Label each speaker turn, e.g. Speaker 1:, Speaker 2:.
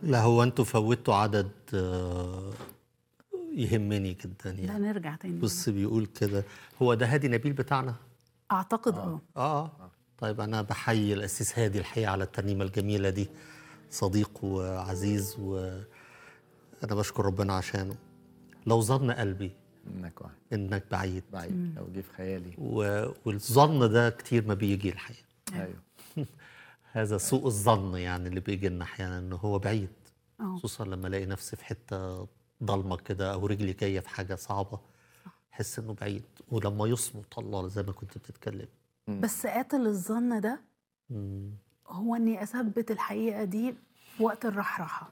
Speaker 1: لا هو انتوا فوتوا عدد آه، يهمني جدا
Speaker 2: لا
Speaker 1: يعني
Speaker 2: نرجع تاني
Speaker 1: بص بيقول كده هو ده هادي نبيل بتاعنا
Speaker 2: اعتقد اه
Speaker 1: اه طيب انا بحيي الاسيس هادي الحقيقه على الترنيمه الجميله دي صديق وعزيز وانا بشكر ربنا عشانه لو ظن قلبي
Speaker 3: انك واحد
Speaker 1: انك بعيد
Speaker 3: بعيد لو جه في خيالي
Speaker 1: و... والظن ده كتير ما بيجي الحقيقه
Speaker 3: ايوه
Speaker 1: هذا سوء الظن يعني اللي بيجي لنا احيانا انه هو بعيد
Speaker 2: اه
Speaker 1: خصوصا لما الاقي نفسي في حته ضلمه كده او رجلي جايه في حاجه صعبه احس انه بعيد ولما يصمت الله زي ما كنت بتتكلم
Speaker 2: بس قاتل الظن ده
Speaker 1: مم.
Speaker 2: هو اني اثبت الحقيقه دي في وقت الرحرحه